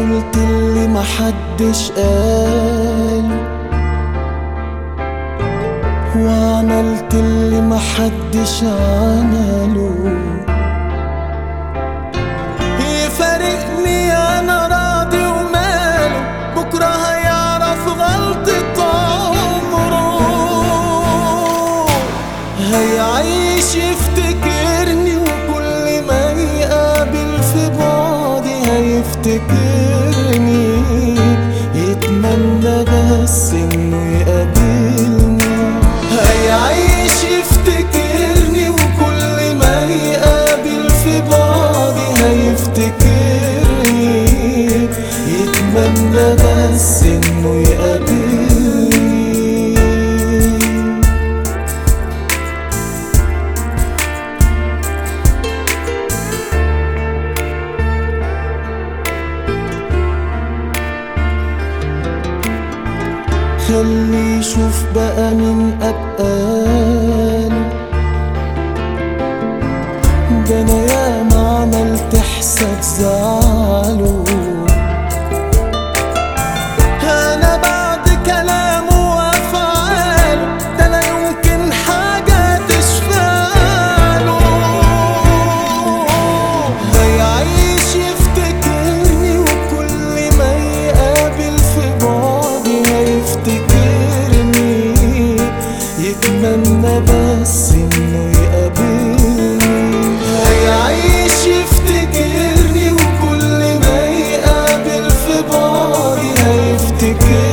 قلت اللي محدش قال وعملت اللي محدش عمله يفارقني انا راضي وماله بكره هيعرف غلطة عمره هيعيش يفتكرني وكل ما يقابل في بعدي هيفتكرني يتمنى بس انه يقابلني هيعيش يفتكرني وكل ما يقابل في بعدي هيفتكرني يتمنى بس انه يقابلني خلي يشوف بقى من أبقاله ده أنا ياما عملت حساب زعله أنا بعد كلامه وأفعاله ده لا يمكن حاجة تشفعله هيعيش يفتكرني وكل ما يقابل في بعدي هيفتكرني يتمنى بس انه يقابلني هيعيش يفتكرني وكل ما يقابل في بعدي هيفتكرني